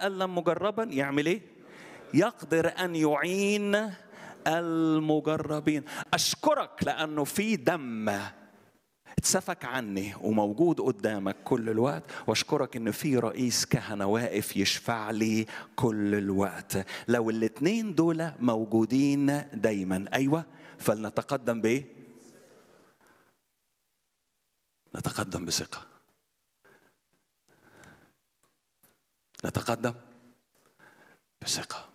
تألم مجربا يعمل ايه يقدر ان يعين المجربين اشكرك لانه في دم اتسفك عني وموجود قدامك كل الوقت واشكرك ان في رئيس كهنه واقف يشفع لي كل الوقت لو الاتنين دول موجودين دايما ايوه فلنتقدم بايه نتقدم بثقه نتقدم بثقه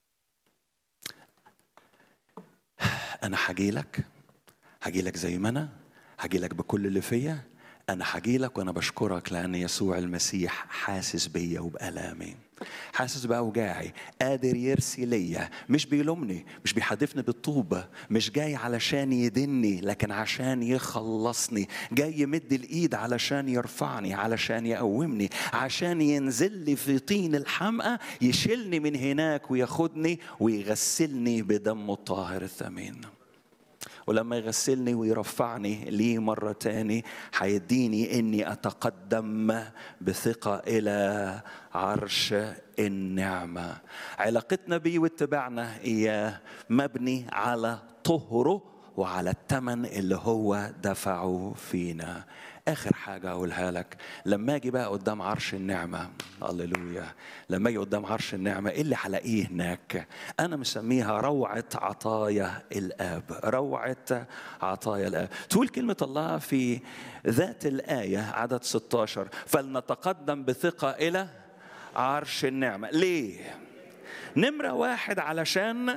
انا هاجي لك هاجي لك زي ما انا هاجي لك بكل اللي فيا انا هاجي لك وانا بشكرك لان يسوع المسيح حاسس بيا وبالامي حاسس باوجاعي قادر يرسي ليا مش بيلومني مش بيحدفني بالطوبه مش جاي علشان يدني لكن عشان يخلصني جاي يمد الايد علشان يرفعني علشان يقومني عشان ينزل لي في طين الحمقى يشيلني من هناك وياخدني ويغسلني بدمه الطاهر الثمين ولما يغسلني ويرفعني ليه مرة تاني هيديني إني أتقدم بثقة إلى عرش النعمة علاقتنا بيه واتباعنا إياه مبني على طهره وعلى الثمن اللي هو دفعه فينا اخر حاجه اقولها لك لما اجي بقى قدام عرش النعمه هللويا لما اجي قدام عرش النعمه ايه اللي هلاقيه هناك انا مسميها روعه عطايا الاب روعه عطايا الاب تقول كلمه الله في ذات الايه عدد 16 فلنتقدم بثقه الى عرش النعمه ليه نمره واحد علشان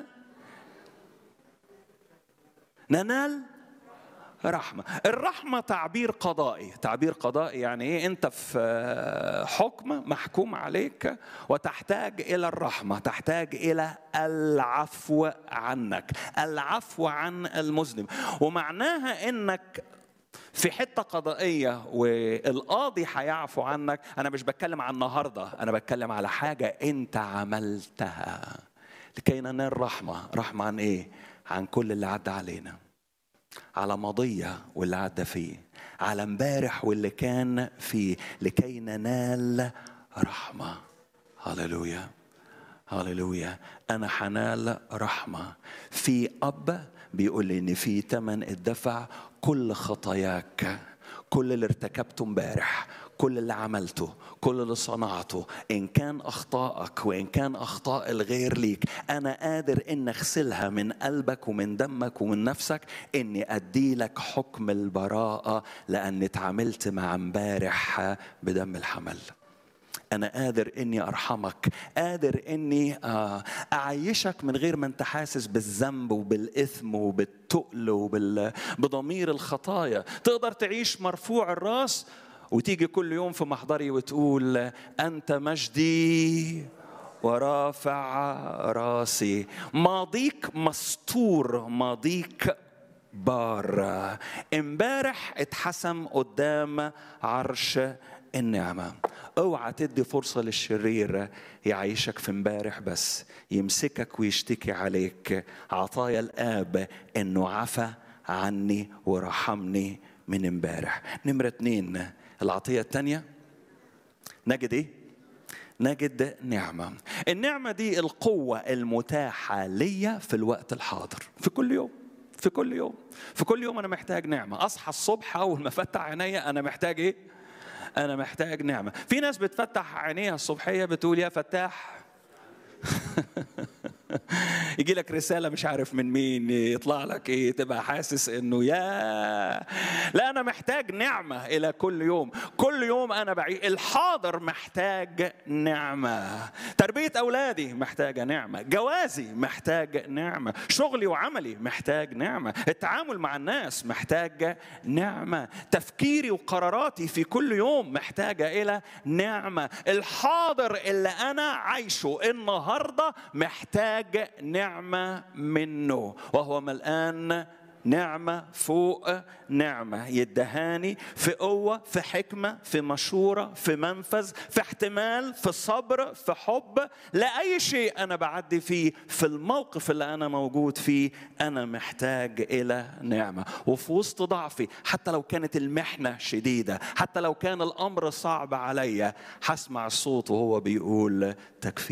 ننال رحمة الرحمة تعبير قضائي تعبير قضائي يعني ايه انت في حكم محكوم عليك وتحتاج الى الرحمة تحتاج الى العفو عنك العفو عن المذنب ومعناها انك في حته قضائيه والقاضي هيعفو عنك انا مش بتكلم عن النهارده انا بتكلم على حاجه انت عملتها لكي ننال رحمه رحمه عن ايه عن كل اللي عدى علينا على ماضية واللي عدى فيه على امبارح واللي كان فيه لكي ننال رحمة هللويا هللويا أنا حنال رحمة في أب بيقول لي إن في تمن الدفع كل خطاياك كل اللي ارتكبته امبارح كل اللي عملته كل اللي صنعته ان كان اخطائك وان كان اخطاء الغير ليك انا قادر ان اغسلها من قلبك ومن دمك ومن نفسك اني ادي لك حكم البراءه لاني اتعاملت مع امبارح بدم الحمل أنا قادر إني أرحمك قادر إني أعيشك من غير ما أنت حاسس بالذنب وبالإثم وبالتقل وبضمير الخطايا تقدر تعيش مرفوع الراس وتيجي كل يوم في محضري وتقول أنت مجدي ورافع راسي ماضيك مستور ماضيك بار امبارح اتحسم قدام عرش النعمة اوعى تدي فرصة للشرير يعيشك في امبارح بس يمسكك ويشتكي عليك عطايا الآب انه عفى عني ورحمني من امبارح نمرة اتنين العطية التانية نجد ايه نجد نعمة النعمة دي القوة المتاحة ليا في الوقت الحاضر في كل يوم في كل يوم في كل يوم انا محتاج نعمة اصحى الصبح اول ما افتح عينيا انا محتاج ايه انا محتاج نعمة في ناس بتفتح عينيها الصبحية بتقول يا فتاح يجي لك رساله مش عارف من مين يطلع لك ايه تبقى حاسس انه يا لا انا محتاج نعمه الى كل يوم كل يوم انا بعي الحاضر محتاج نعمه تربيه اولادي محتاجه نعمه جوازي محتاج نعمه شغلي وعملي محتاج نعمه التعامل مع الناس محتاج نعمه تفكيري وقراراتي في كل يوم محتاجه الى نعمه الحاضر اللي انا عايشه النهارده محتاج نعمة منه وهو ملآن نعمة فوق نعمة يدهاني في قوة في حكمة في مشورة في منفذ في احتمال في صبر في حب لا أي شيء أنا بعدي فيه في الموقف اللي أنا موجود فيه أنا محتاج إلى نعمة وفي وسط ضعفي حتى لو كانت المحنة شديدة حتى لو كان الأمر صعب عليا هسمع الصوت وهو بيقول تكفي